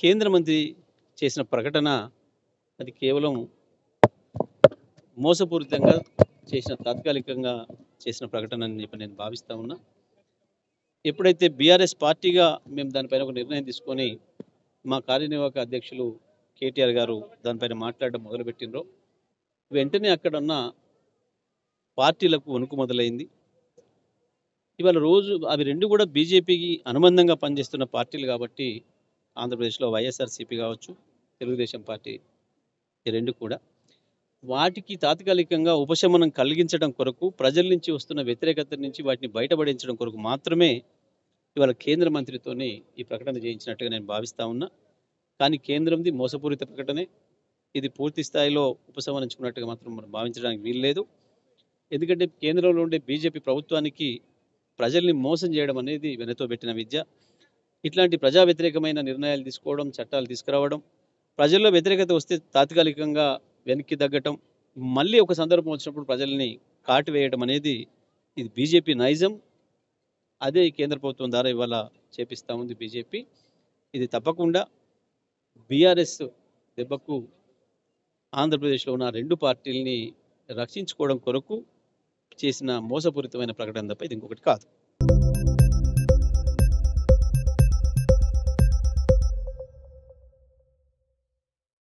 కేంద్ర మంత్రి చేసిన ప్రకటన అది కేవలం మోసపూరితంగా చేసిన తాత్కాలికంగా చేసిన ప్రకటన అని చెప్పి నేను భావిస్తా ఉన్నా ఎప్పుడైతే బీఆర్ఎస్ పార్టీగా మేము దానిపైన ఒక నిర్ణయం తీసుకొని మా కార్యనిర్వాహక అధ్యక్షులు కేటీఆర్ గారు దానిపైన మాట్లాడడం మొదలుపెట్టినరో వెంటనే అక్కడ ఉన్న పార్టీలకు వణుకు మొదలైంది ఇవాళ రోజు అవి రెండు కూడా బీజేపీకి అనుబంధంగా పనిచేస్తున్న పార్టీలు కాబట్టి ఆంధ్రప్రదేశ్లో వైఎస్ఆర్సీపీ కావచ్చు తెలుగుదేశం పార్టీ ఈ రెండు కూడా వాటికి తాత్కాలికంగా ఉపశమనం కలిగించడం కొరకు ప్రజల నుంచి వస్తున్న వ్యతిరేకత నుంచి వాటిని బయటపడించడం కొరకు మాత్రమే ఇవాళ కేంద్ర మంత్రితోని ఈ ప్రకటన చేయించినట్టుగా నేను భావిస్తా ఉన్నా కానీ కేంద్రంది మోసపూరిత ప్రకటనే ఇది పూర్తి స్థాయిలో ఉపసంహరించుకున్నట్టుగా మాత్రం మనం భావించడానికి వీల్లేదు ఎందుకంటే కేంద్రంలో ఉండే బీజేపీ ప్రభుత్వానికి ప్రజల్ని మోసం చేయడం అనేది వెనతో పెట్టిన విద్య ఇట్లాంటి ప్రజా వ్యతిరేకమైన నిర్ణయాలు తీసుకోవడం చట్టాలు తీసుకురావడం ప్రజల్లో వ్యతిరేకత వస్తే తాత్కాలికంగా వెనక్కి తగ్గటం మళ్ళీ ఒక సందర్భం వచ్చినప్పుడు ప్రజల్ని కాటివేయడం అనేది ఇది బీజేపీ నైజం అదే ఈ కేంద్ర ప్రభుత్వం ద్వారా ఇవాళ చేపిస్తూ ఉంది బీజేపీ ఇది తప్పకుండా బీఆర్ఎస్ దెబ్బకు ఆంధ్రప్రదేశ్లో ఉన్న రెండు పార్టీల్ని రక్షించుకోవడం కొరకు చేసిన మోసపూరితమైన ప్రకటన తప్ప ఇది ఇంకొకటి కాదు